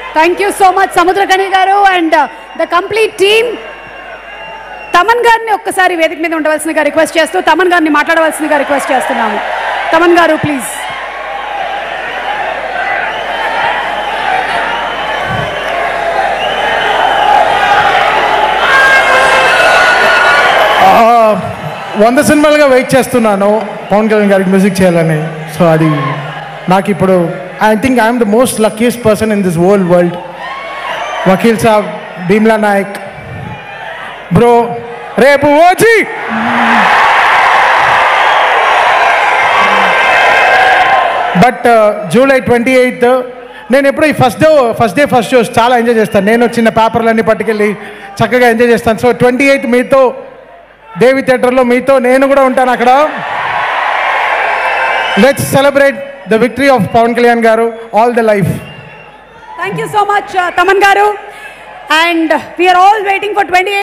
thank you so much Samuthirakani garu and the complete team Thaman గారిని ఒక్కసారి వేదిక మీద ఉండవలసిందిగా రిక్వెస్ట్ చేస్తూ తమన్ గారిని మాట్లాడవలసిందిగా రిక్వెస్ట్ చేస్తున్నాము తమన్ గారు ప్లీజ్ ఆ, వంద సినిమాలుగా వెయిట్ చేస్తున్నాను పవన్ కళ్యాణ్ గారికి మ్యూజిక్ చేయాలని సో అది నాకు ఇప్పుడు I think I'm the most luckiest person in this world world Vakeel Saab Bheemla Nayak Bro రేపు OG but July twenty eighth నేను ఎప్పుడు ఈ first day first day first shows చాలా ఎంజాయ్ చేస్తాను నేను చిన్న పేపర్లన్నీ పట్టుకెళ్ళి చక్కగా ఎంజాయ్ చేస్తాను సో ట్వంటీ ఎయిత్ మీతో దేవి థియేటర్లో మీతో నేను కూడా ఉంటాను అక్కడ let's celebrate the victory of Pawan Kalyan garu all the life thank you so much Thaman garu and we're all waiting for twenty